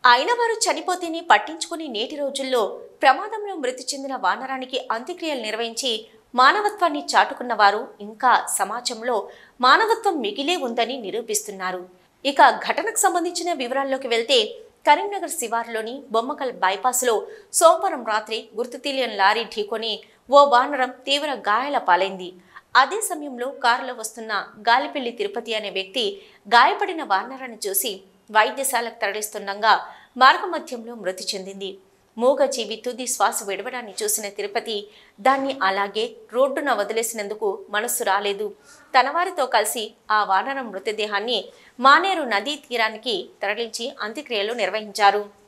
అయిన వారు చనిపోతేనే పట్టించుకుని నేటి రోజుల్లో ప్రమాదంలో మృతి చెందిన వానరానికి అంత్యక్రియలు నిర్వహించి మానవత్వాన్ని చాటుకున్న వారు ఇంకా సమాజంలో మానవత్వం మిగిలే ఉందని నిరూపిస్తున్నారు ఇక ఘటనకు సంబంధించిన వివరాల్లోకి వెళ్తే కరీంనగర్ శివారులోని బొమ్మకల్ బైపాస్లో సోమవారం రాత్రి గుర్తు తెలియని లారీ ఢీకొని ఓ వానరం తీవ్ర గాయాల పాలైంది అదే సమయంలో కారులో వస్తున్న గాలిపల్లి తిరుపతి అనే వ్యక్తి గాయపడిన వానరాన్ని చూసి వైద్యశాలకు తరలిస్తుండగా మార్గమధ్యంలో మృతి చెందింది మూగజీవి తుది శ్వాస విడవడాన్ని చూసిన తిరుపతి దాన్ని అలాగే రోడ్డున వదిలేసినందుకు మనస్సు రాలేదు తన వారితో కలిసి ఆ వానరం మృతదేహాన్ని మానేరు నదీ తీరానికి తరలించి అంత్యక్రియలు నిర్వహించారు